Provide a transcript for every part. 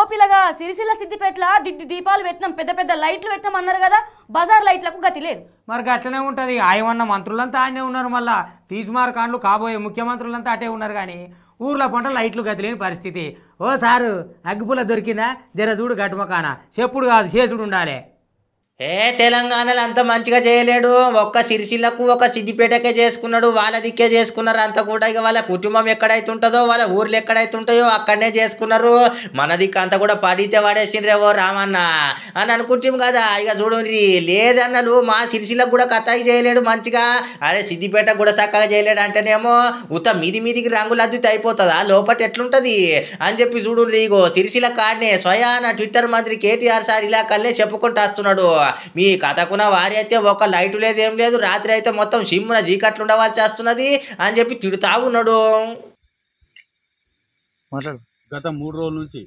పిల్లగా సిరిసిల్ల సిద్దిపేటల దిడ్డి దీపాలు పెట్టినాం పెద్ద పెద్ద లైట్లు పెట్టినాం అన్నారు కదా బజార్ లైట్లకు గతి లేదు మరి అట్లనే ఉంటుంది ఆయమన్న మంత్రులంతా ఆయనే ఉన్నారు మళ్ళా తీసుమార్కాండ్లు కాబోయే ముఖ్యమంత్రులంతా అటే ఉన్నారు కానీ ఊర్లో పంట లైట్లు గతిలేని పరిస్థితి ఓ సారు అగ్గిపుల్ల దొరికిందా జర చూడు గట్టుమకాన చెప్పుడు కాదు చేసుడు ఉండాలి ఏ తెలంగాణలో అంత మంచిగా చేయలేడు ఒక్క సిరిసిల్లకు ఒక సిద్దిపేటకే చేసుకున్నాడు వాళ్ళ దిక్కే చేసుకున్నారు అంతా కూడా ఇక వాళ్ళ కుటుంబం ఎక్కడైతే ఉంటుందో వాళ్ళ ఊర్లు ఎక్కడైతే ఉంటాయో అక్కడనే చేసుకున్నారు మన దిక్కు అంతా కూడా పడితే పడేసిండ్రేవో రామన్న అని అనుకుంటాం కదా ఇక చూడండి లేదన్నలు మా సిరిసిల్లకు కూడా కథాయి చేయలేడు మంచిగా అరే సిద్దిపేట కూడా చక్కగా చేయలేడు అంటేనేమో ఉత్త మీది మీదికి రంగులు అద్దుతే అయిపోతుందా లోపట ఎట్లుంటది అని చెప్పి చూడు ఇగో సిరిసిల్ల కాడనే స్వయాన ట్విట్టర్ మంత్రి కేటీఆర్ సార్ ఇలా కల్లే చెప్పుకుంటూ వస్తున్నాడు మీ కథకున వారి అయితే ఒక లైటు లేదు ఏం లేదు రాత్రి అయితే మొత్తం సిమ్మున చీకట్లు ఉండవలసి వస్తున్నది అని చెప్పి తిడుతా ఉన్నాడు మాట్లాడు గత మూడు రోజుల నుంచి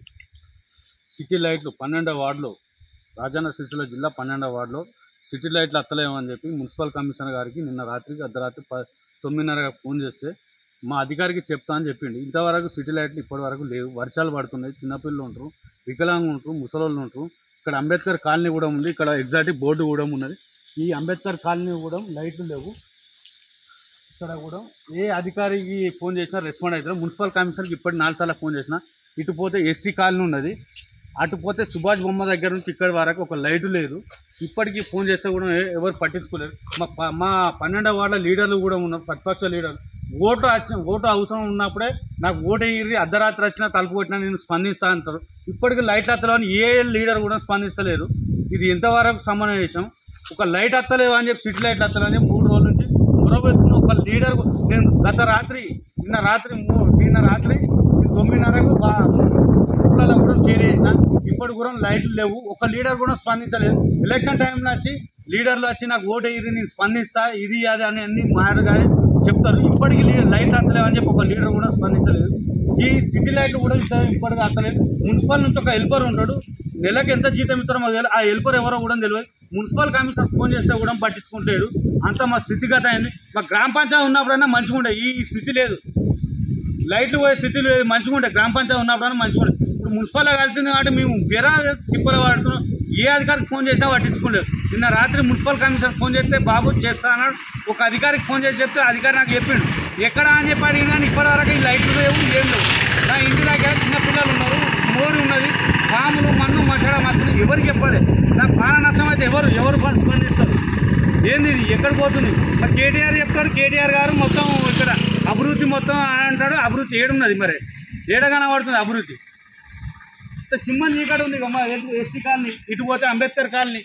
సిటీ లైట్లు పన్నెండవ వార్డులో రాజన్న సిరిసిల్ల జిల్లా పన్నెండవ వార్డులో సిటీ లైట్లు అత్తలేమని చెప్పి మున్సిపల్ కమిషనర్ గారికి నిన్న రాత్రికి అర్ధరాత్రి ప తొమ్మిదిన్నర ఫోన్ చేస్తే మా అధికారికి చెప్తా అని చెప్పిండు ఇంతవరకు సిటీ లైట్లు ఇప్పటి వరకు లేవు వర్షాలు పడుతున్నాయి చిన్నపిల్లలు ఉంటారు వికలాంగులు ఉంటారు ముసలోళ్ళు ఉంటారు ఇక్కడ అంబేద్కర్ కాలనీ కూడా ఉంది ఇక్కడ ఎగ్జాక్ట్ బోర్డు కూడా ఉన్నది ఈ అంబేద్కర్ కాలనీ కూడా లైట్లు లేవు ఇక్కడ కూడా ఏ అధికారికి ఫోన్ చేసినా రెస్పాండ్ అవుతారు మున్సిపల్ కమిషనర్కి ఇప్పటి నాలుగు సార్లు ఫోన్ చేసిన ఇటు పోతే ఎస్టీ కాలనీ ఉన్నది అటు పోతే సుభాష్ బొమ్మ దగ్గర నుంచి ఇక్కడి వరకు ఒక లైటు లేదు ఇప్పటికీ ఫోన్ చేస్తే కూడా ఎ- ఎవరు పట్టించుకోలేరు మా ప- మా పన్నెండవ వార్డుల లీడర్లు కూడా ఉన్నారు ప్రతిపక్ష లీడర్లు ఓటు వచ్చిన ఓటు అవసరం ఉన్నప్పుడే నాకు ఓటు ఎగిరి అర్ధరాత్రి వచ్చినా తలుపు కొట్టినా నేను స్పందిస్తా అంటారు ఇప్పటికీ లైట్లు అత్తలేవు అని ఏ లీడర్ కూడా స్పందిస్తలేదు ఇది ఎంతవరకు సమావేశం ఒక లైట్ అత్తలేవు అని చెప్పి సిటీ లైట్లు అత్తలేవు అని చెప్పి మూడు రోజుల నుంచి మొరబెట్టుకున్న ఒక లీడర్ కు- నేను గత రాత్రి నిన్న రాత్రి మూ- నిన్న రాత్రి తొమ్మిదిన్నరకు బా ఊళ్ళలో కూడా చేరేసిన ఇప్పటి కూడా లైట్లు లేవు ఒక లీడర్ కూడా స్పందించలేదు ఎలక్షన్ టైంలో వచ్చి లీడర్లు వచ్చి నాకు ఓటు వేయరు నేను స్పందిస్తా ఇది అది అని అన్ని మాటగానే చెప్తారు ఇప్పటికీ లీ- లైట్లు అత్తలేవు అని చెప్పి ఒక లీడర్ కూడా స్పందించలేదు ఈ సిటీ లైట్లు కూడా ఇస్తారు ఇప్పటికీ అత్తలేదు మున్సిపల్ నుంచి ఒక హెల్పర్ ఉంటాడు నెలకు ఎంత జీతం ఇస్తారో మాకు తెలియదు ఆ హెల్పర్ ఎవరో కూడా తెలియదు మున్సిపల్ కమిషనర్ ఫోన్ చేస్తే కూడా పట్టించుకుంటాడు అంత మా స్థితిగత అయింది మా గ్రామ పంచాయతీ ఉన్నప్పుడైనా మంచిగా ఉండే ఈ స్థితి లేదు లైట్లు పోయే స్థితి లేదు మంచిగా ఉండే గ్రామ పంచాయతీ ఉన్నప్పుడైనా మంచిగా ఉండే ఇప్పుడు మున్సిపల్ కలిసింది కాబట్టి మేము వేరే తిప్పలు వాడుతున్నాం ఏ అధికారికి ఫోన్ చేసినా పట్టించుకోలేదు నిన్న రాత్రి మున్సిపల్ కమిషనర్ ఫోన్ చేస్తే బాబు చేస్తా అన్నాడు ఒక అధికారికి ఫోన్ చేసి చెప్తే అధికారి నాకు చెప్పిండు ఎక్కడ అని చెప్పి అడిగినా ఇప్పటివరకు ఈ లైట్లు లేవు ఏం లేవు నా ఇంటి దగ్గర చిన్న పిల్లలు ఉన్నారు మోరి ఉన్నది పాములు మన్ను మచ్చడ మత్తు ఎవరికి చెప్పాలి నాకు ప్రాణ నష్టం అయితే ఎవరు ఎవరు స్పందిస్తారు ఏంది ఇది ఎక్కడ పోతుంది మరి కేటీఆర్ చెప్తాడు కేటీఆర్ గారు మొత్తం ఇక్కడ అభివృద్ధి మొత్తం అని అంటాడు అభివృద్ధి ఏడున్నది మరి ఏడ కనబడుతుంది అభివృద్ధి ఇంత సింహం చీకటి ఉంది అమ్మ ఎస్టీ కాలనీ ఇటు పోతే అంబేద్కర్ కాలనీ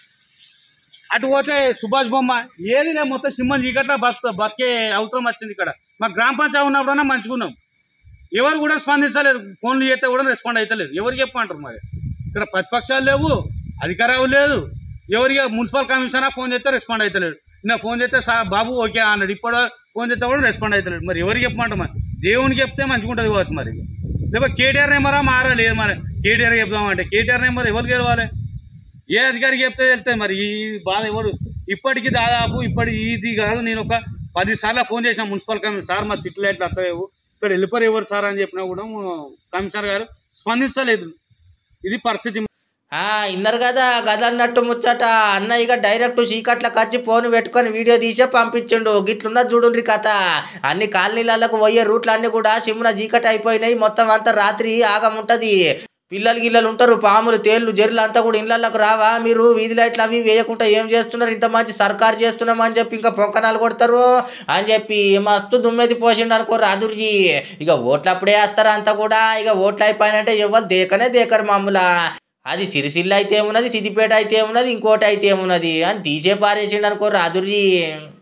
అటు పోతే సుభాష్ బొమ్మ ఏది లేదు మొత్తం సింహం చీకట్లా బతు బతికే అవసరం వచ్చింది ఇక్కడ మా గ్రామ పంచాయతీ ఉన్నప్పుడన్నా మంచుకున్నాం ఎవరు కూడా స్పందిస్తలేరు ఫోన్లు చేస్తే కూడా రెస్పాండ్ అవుతలేదు ఎవరు చెప్పమంటారు మరి ఇక్కడ ప్రతిపక్షాలు లేవు అధికారాలు లేదు ఎవరికి మున్సిపల్ కమిషనర్ ఫోన్ చేస్తే రెస్పాండ్ అవుతలేడు నిన్న ఫోన్ చేస్తే సా బాబు ఓకే అన్నాడు ఇప్పుడు ఫోన్ చేస్తే కూడా రెస్పాండ్ అవుతలేడు మరి ఎవరికి చెప్పమంటారు మరి దేవునికి చెప్తే మంచిగా ఉంటుంది కావచ్చు మరి లేకపోతే కేటీఆర్ నెంబరా మారా లేదు మరి కేటీఆర్ చెప్దామంటే కేటీఆర్ నెంబర్ ఎవరు గెలవాలి ఏ అధికారికి చెప్తే వెళ్తాయి మరి ఈ బాధ ఎవరు ఇప్పటికీ దాదాపు ఇప్పటి ఇది కాదు నేను ఒక పది సార్లు ఫోన్ చేసిన మున్సిపల్ కమిషనర్ సార్ మా సిటీ లైట్లు అత్తలేవు ఇక్కడ వెళ్ళిపోరు ఎవరు సార్ అని చెప్పినా కూడా కమిషనర్ గారు స్పందించలేదు ఇది పరిస్థితి ఆ ఇన్నారు కదా గద అన్నట్టు ముచ్చట అన్న ఇక డైరెక్ట్ చీకట్లకు వచ్చి ఫోన్ పెట్టుకొని వీడియో తీసే పంపించిండు గిట్లున్నది చూడుండ్రి కథ అన్ని కాలనీలకు పోయే రూట్లు అన్ని కూడా సిమ్మున చీకటి అయిపోయినాయి మొత్తం అంతా రాత్రి ఆగముంటది పిల్లలు గిల్లలు ఉంటారు పాములు తేళ్ళు జర్లు అంతా కూడా ఇళ్ళకు రావా మీరు వీధి లైట్లు అవి వేయకుండా ఏం చేస్తున్నారు ఇంత మంచి సర్కారు చేస్తున్నాం అని చెప్పి ఇంకా పొంకనాలు కొడతారు అని చెప్పి మస్తు దుమ్మెది పోసిండు అనుకో రాదుర్జీ ఇక ఓట్లప్పుడే వేస్తారు అంతా కూడా ఇక ఓట్లు అయిపోయినంటే ఎవరు దేకనే దేకరు మామూలా అది సిరిసిల్ల అయితే ఏమున్నది సిద్దిపేట అయితే ఏమున్నది ఇంకోటి అయితే ఏమున్నది అని తీసే పారేసిండు అనుకో రాదుర్జీ